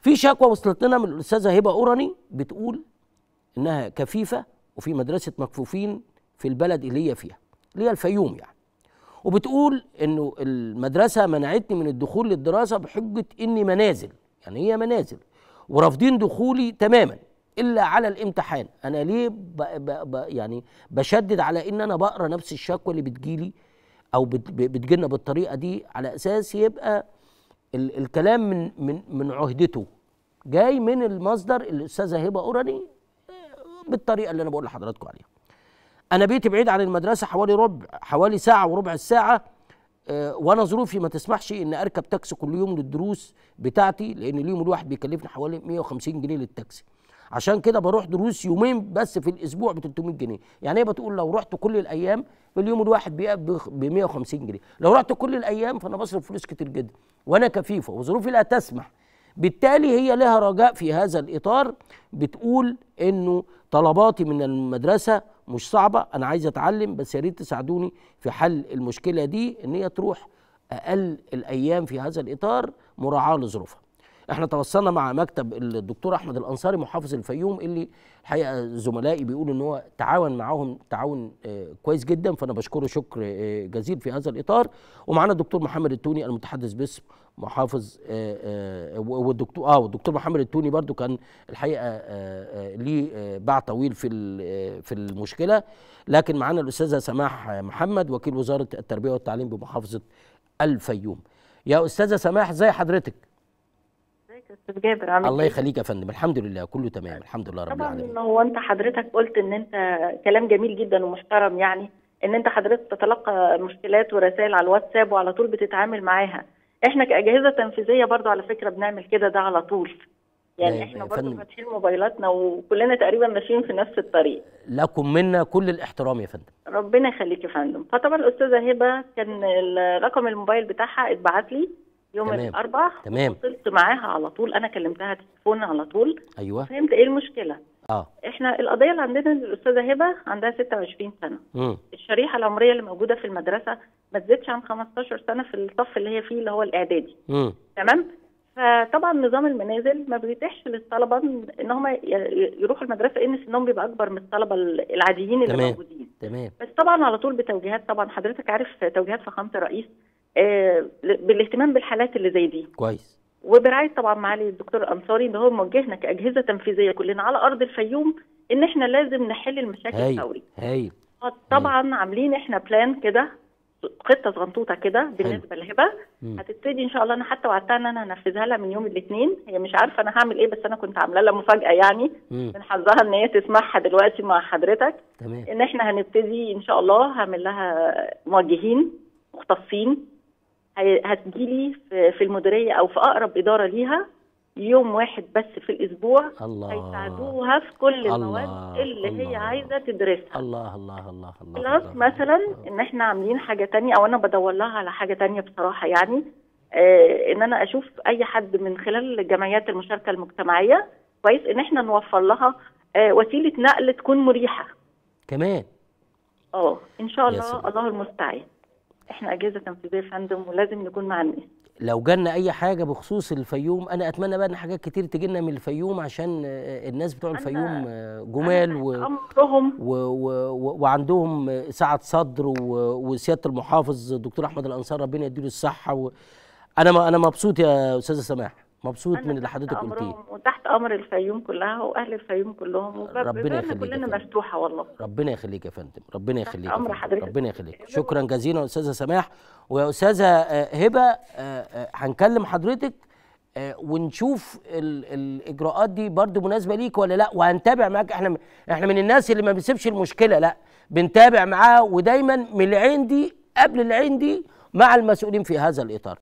في شكوى وصلت لنا من الاستاذه هبه اوراني بتقول انها كفيفه وفي مدرسه مكفوفين في البلد اللي هي فيها اللي هي الفيوم يعني وبتقول انه المدرسه منعتني من الدخول للدراسه بحجه اني منازل يعني هي منازل ورافضين دخولي تماما الا على الامتحان انا ليه ب ب ب يعني بشدد على ان انا بقرا نفس الشكوى اللي بتجيلي او بت- بتجيلنا بالطريقه دي على اساس يبقى ال الكلام من من من عهدته جاي من المصدر الاستاذه هبه اوراني آه، بالطريقه اللي انا بقول لحضراتكم عليها انا بيتي بعيد عن المدرسه حوالي ربع حوالي ساعه وربع الساعه آه، وانا ظروفي ما تسمحش ان اركب تاكسي كل يوم للدروس بتاعتي لان اليوم الواحد بيكلفني حوالي 150 جنيه للتاكسي عشان كده بروح دروس يومين بس في الاسبوع ب 300 جنيه يعني هي بتقول لو رحت كل الايام في اليوم الواحد ب 150 جنيه لو رحت كل الايام فانا بصرف فلوس كتير جدا وانا كفيفه وظروفي لا تسمح بالتالي هي لها رجاء في هذا الاطار بتقول انه طلباتي من المدرسه مش صعبه انا عايز اتعلم بس يا ريت تساعدوني في حل المشكله دي ان هي تروح اقل الايام في هذا الاطار مراعاه لظروفها احنا تواصلنا مع مكتب الدكتور احمد الانصاري محافظ الفيوم اللي الحقيقه زملائي بيقولوا ان هو تعاون معاهم تعاون آه، كويس جدا فانا بشكره شكر آه، جزيل في هذا الاطار ومعانا الدكتور محمد التوني المتحدث باسم محافظ آه، آه، والدكتور اه والدكتور محمد التوني برضو كان الحقيقه آه، آه، ليه آه، باع طويل في ال- آه، في المشكله لكن معانا الاستاذه سماح محمد وكيل وزاره التربيه والتعليم بمحافظه الفيوم يا استاذه سماح ازي حضرتك ازيك يا استاذ جابر عامل الله ايه؟ يخليك يا فندم الحمد لله كله تمام الحمد لله رب العالمين طبعا هو انت حضرتك قلت ان انت كلام جميل جدا ومحترم يعني ان انت حضرتك تتلقى مشكلات ورسائل على الواتساب وعلى طول بتتعامل معاها احنا كاجهزه تنفيذيه برضو على فكره بنعمل كده ده على طول يعني يا- احنا يا برضو فندم. فاتحين موبايلاتنا وكلنا تقريبا ماشيين في نفس الطريق لكم منا كل الاحترام يا فندم ربنا يخليك يا فندم فطبعا الاستاذه هبه كان ال- رقم الموبايل بتاعها اتبعت لي يوم تمام. الاربعاء تمام. وصلت معاها على طول انا كلمتها تليفون على طول ايوه فهمت ايه المشكله اه احنا القضيه اللي عندنا الاستاذه هبه عندها 26 سنه امم الشريحه العمريه اللي موجوده في المدرسه ما تزيدش عن 15 سنه في الصف اللي هي فيه اللي هو الاعدادي امم تمام فطبعا نظام المنازل ما بيتيحش للطلبه ان هم يروحوا المدرسه ان سنهم بيبقى اكبر من الطلبه العاديين اللي تمام. موجودين تمام بس طبعا على طول بتوجيهات طبعا حضرتك عارف توجيهات فخامه الرئيس آه، بالاهتمام بالحالات اللي زي دي كويس وبرعايه طبعا معالي الدكتور الانصاري ان هو موجهنا كاجهزه تنفيذيه كلنا على ارض الفيوم ان احنا لازم نحل المشاكل هايل فوري هايل طبعا عاملين احنا بلان كده خطه صغنطوطه كده بالنسبه لهبه مم. هتبتدي ان شاء الله انا حتى وعدتها ان انا هنفذها لها من يوم الاثنين هي مش عارفه انا هعمل ايه بس انا كنت عامله لها مفاجاه يعني مم. من حظها ان هي تسمعها دلوقتي مع حضرتك تمام ان احنا هنبتدي ان شاء الله هعمل لها موجهين مختصين هي- هتجيلي في في المديريه او في اقرب اداره ليها يوم واحد بس في الاسبوع الله هيساعدوها في كل الله، المواد اللي هي الله. عايزه تدرسها الله الله الله الله بلس الله. مثلا ان احنا عاملين حاجه تانية او انا بدور لها على حاجه تانية بصراحه يعني آه ان انا اشوف اي حد من خلال جمعيات المشاركه المجتمعيه كويس ان احنا نوفر لها آه وسيله نقل تكون مريحه كمان اه ان شاء يا الله سلام. الله المستعان احنا اجهزه تنفيذيه يا فندم ولازم نكون مع الناس لو جالنا اي حاجه بخصوص الفيوم انا اتمنى بقى ان حاجات كتير تجي لنا من الفيوم عشان آه، الناس بتوع الفيوم آه، جمال و... امرهم و... و... و... وعندهم سعه صدر و... وسياده المحافظ الدكتور احمد الانصار ربنا يديله الصحه و... انا م... انا مبسوط يا استاذه سماح مبسوط أنا من اللي تحت حضرتك قلتيه أمرهم وتحت امر الفيوم كلها واهل الفيوم كلهم ربنا وبابنا يخليك يا كلنا فندم. مفتوحه والله ربنا يخليك يا فندم ربنا يخليك يا أمر فندم. حضرتك. ربنا يخليك شكرا جزيلا يا استاذه سماح ويا استاذه آه، هبه آه، آه، هنكلم حضرتك آه، ونشوف ال- الاجراءات دي برضو مناسبه ليك ولا لا وهنتابع معاك احنا احنا من الناس اللي ما بنسيبش المشكله لا بنتابع معاها ودايما من العين دي قبل العين دي مع المسؤولين في هذا الاطار